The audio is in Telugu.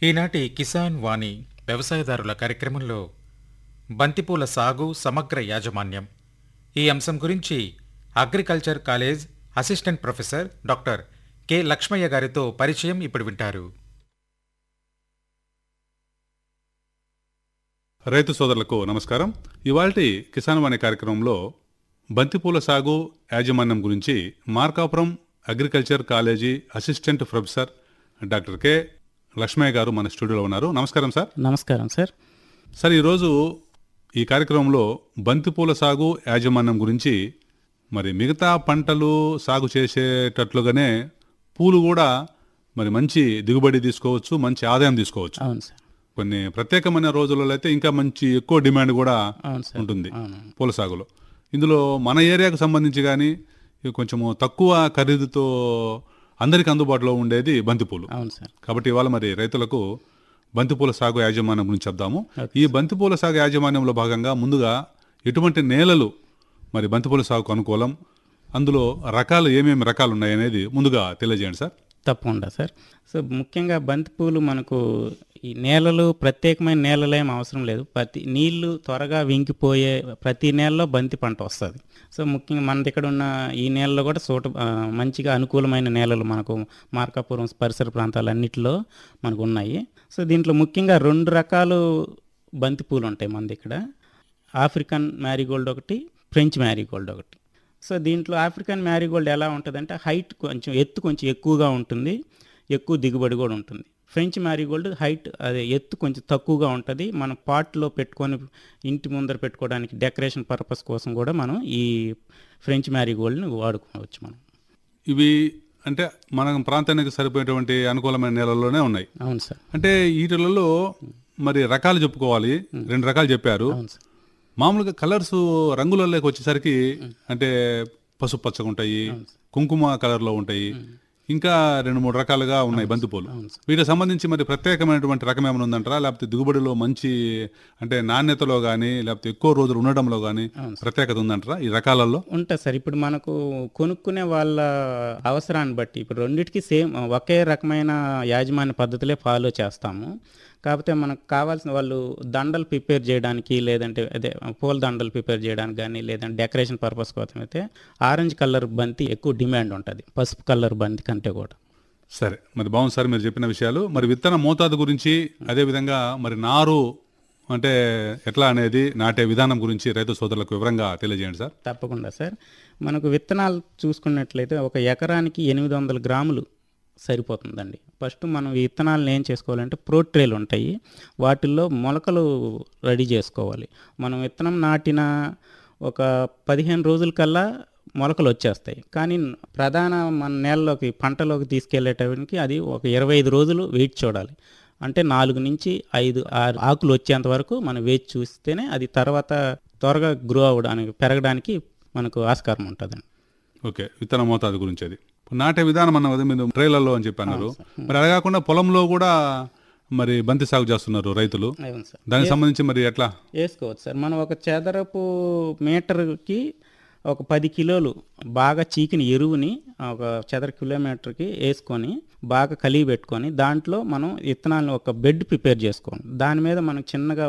ఈనాటి కిసాన్ వాణి వ్యవసాయదారుల కార్యక్రమంలో బంతిపూల సాగు సమగ్ర యాజమాన్యం ఈ అంశం గురించి agriculture college assistant professor doctor K Lakshmaiah గారితో పరిచయం ఇప్పుడు వింటారు రైతు సోదరులకు నమస్కారం ఇవాల్టి కిసాన్ వాణి కార్యక్రమంలో బంతిపూల సాగు యాజమాన్యం గురించి Markapuram agriculture college assistant professor doctor K Lakshmaiah గారు మన స్టూడియోలో ఉన్నారు నమస్కారం సార్ నమస్కారం సార్ సార్ ఈరోజు ఈ కార్యక్రమంలో బంతిపూల సాగు యాజమాన్యం గురించి మరి మిగతా పంటలు సాగు చేసేటట్లుగానే పూలు కూడా మరి మంచి దిగుబడి తీసుకోవచ్చు మంచి ఆదాయం తీసుకోవచ్చు అవును సార్ కొన్ని ప్రత్యేకమైన రోజులలో అయితే ఇంకా మంచి ఎక్కువ డిమాండ్ కూడా అవును సార్ ఉంటుంది అవును పూల సాగులో ఇందులో మన ఏరియాకు సంబంధించి కానీ కొంచెము తక్కువ ఖరీదుతో అందరికి అందుబాటులో ఉండేది బంతిపూలు అవును సార్ కాబట్టి ఇవాళ మరి రైతులకు బంతిపూల సాగు యాజమాన్యం గురించి చెప్దాము ఈ బంతిపూల సాగు యాజమాన్యంలో భాగంగా ముందుగా ఎటువంటి నేలలు మరి బంతిపూల సాగుకు అనుకూలం అందులో రకాలు ఏమేమి రకాలు ఉన్నాయి అనేది ముందుగా తెలియజేయండి సార్ తప్పకుండా సార్ సో ముఖ్యంగా బంతిపూలు మనకు ఈ నేలలు ప్రత్యేకమైన నేలలు ఏం అవసరం లేదు ప్రతి నీళ్లు త్వరగా వింకిపోయే ప్రతి నేలలో బంతి పంట వస్తుంది సో ముఖ్యంగా మన దగ్గర ఉన్న ఈ నేలలో కూడా సూట ఆ, మంచిగా అనుకూలమైన నేలలు మనకు మార్కాపురం పరిసర ప్రాంతాలన్నిటిలో మనకు ఉన్నాయి సో దీంట్లో ముఖ్యంగా రెండు రకాలు బంతిపూలు ఉంటాయి మన దగ్గర ఆఫ్రికన్ మ్యారీగోల్డ్ ఒకటి ఫ్రెంచ్ మ్యారీగోల్డ్ ఒకటి సో దీంట్లో ఆఫ్రికన్ మ్యారీగోల్డ్ ఎలా ఉంటుందంటే హైట్ కొంచెం ఎత్తు కొంచెం ఎక్కువగా ఉంటుంది ఎక్కువ దిగుబడి కూడా ఉంటుంది ఫ్రెంచ్ మ్యారీగోల్డ్ హైట్ అదే ఎత్తు కొంచెం తక్కువగా ఉంటుంది మనం పాట్లో పెట్టుకొని ఇంటి ముందర పెట్టుకోవడానికి డెకరేషన్ పర్పస్ కోసం కూడా మనం ఈ ఫ్రెంచ్ మ్యారీగోల్డ్ని వాడుకోవచ్చు మనం ఇవి అంటే మన ప్రాంతానికి సరిపోయేటువంటి అనుకూలమైన నేలల్లోనే ఉన్నాయి అవును సార్ అంటే వీటిలలో మరి రకాలు చెప్పుకోవాలి రెండు రకాలు చెప్పారు అవును సార్ మామూలుగా కలర్స్ రంగులలోకి వచ్చేసరికి అంటే పసుపు పచ్చగా ఉంటాయి కుంకుమ కలర్లో ఉంటాయి ఇంకా రెండు మూడు రకాలుగా ఉన్నాయి బంతిపూలు వీటికి సంబంధించి మరి ప్రత్యేకమైనటువంటి రకం ఏమైనా ఉందంటారా లేకపోతే దిగుబడిలో మంచి అంటే నాణ్యతలో కానీ లేకపోతే ఎక్కువ రోజులు ఉండడంలో కానీ ప్రత్యేకత ఉందంటారా ఈ రకాలలో ఉంటుంది సార్ ఇప్పుడు మనకు కొనుక్కునే వాళ్ళ అవసరాన్ని బట్టి ఇప్పుడు రెండిటికి సేమ్ ఒకే రకమైన యాజమాన్య పద్ధతులే ఫాలో చేస్తాము కాకపోతే మనకు కావాల్సిన వాళ్ళు దండలు ప్రిపేర్ చేయడానికి లేదంటే అదే పూల దండలు ప్రిపేర్ చేయడానికి కానీ లేదంటే డెకరేషన్ పర్పస్ కోసం అయితే ఆరెంజ్ కలర్ బంతి ఎక్కువ డిమాండ్ ఉంటుంది పసుపు కలర్ బంతి కంటే కూడా సరే మరి బాగుంది సార్ మీరు చెప్పిన విషయాలు మరి విత్తన మోతాదు గురించి అదే విధంగా మరి నారు అంటే ఎట్లా అనేది నాటే విధానం గురించి రైతు సోదరులకు వివరంగా తెలియజేయండి సార్ తప్పకుండా సార్ మనకు విత్తనాలు చూసుకున్నట్లయితే ఒక ఎకరానికి ఎనిమిది వందల గ్రాములు సరిపోతుందండి ఫస్ట్ మనం ఈ విత్తనాలను ఏం చేసుకోవాలంటే ప్రోట్రేలు ఉంటాయి వాటిల్లో మొలకలు రెడీ చేసుకోవాలి మనం విత్తనం నాటిన ఒక పదిహేను రోజుల కల్లా మొలకలు వచ్చేస్తాయి కానీ ప్రధాన మన నేలలోకి పంటలోకి తీసుకెళ్లేటానికి అది ఒక ఇరవై ఐదు రోజులు వెయిట్ చూడాలి అంటే నాలుగు నుంచి ఐదు ఆరు ఆకులు వచ్చేంత వరకు మనం వేచి చూస్తేనే అది తర్వాత త్వరగా గ్రో అవ్వడానికి పెరగడానికి మనకు ఆస్కారం ఉంటుందండి ఓకే విత్తన మోతాదు గురించి అది ఇప్పుడు నాటే విధానం అన్న కదా మీరు ట్రైలర్లో అని చెప్పి అన్నారు మరి అలా కాకుండా పొలంలో కూడా మరి బంతి సాగు చేస్తున్నారు రైతులు అవును సార్ దానికి సంబంధించి మరి ఎట్లా వేసుకోవచ్చు సార్ మనం ఒక చదరపు మీటర్కి ఒక పది కిలోలు బాగా చీకిన ఎరువుని ఒక చదర కిలోమీటర్కి వేసుకొని బాగా కలిగి పెట్టుకొని దాంట్లో మనం విత్తనాలను ఒక బెడ్ ప్రిపేర్ చేసుకోవాలి దాని మీద మనం చిన్నగా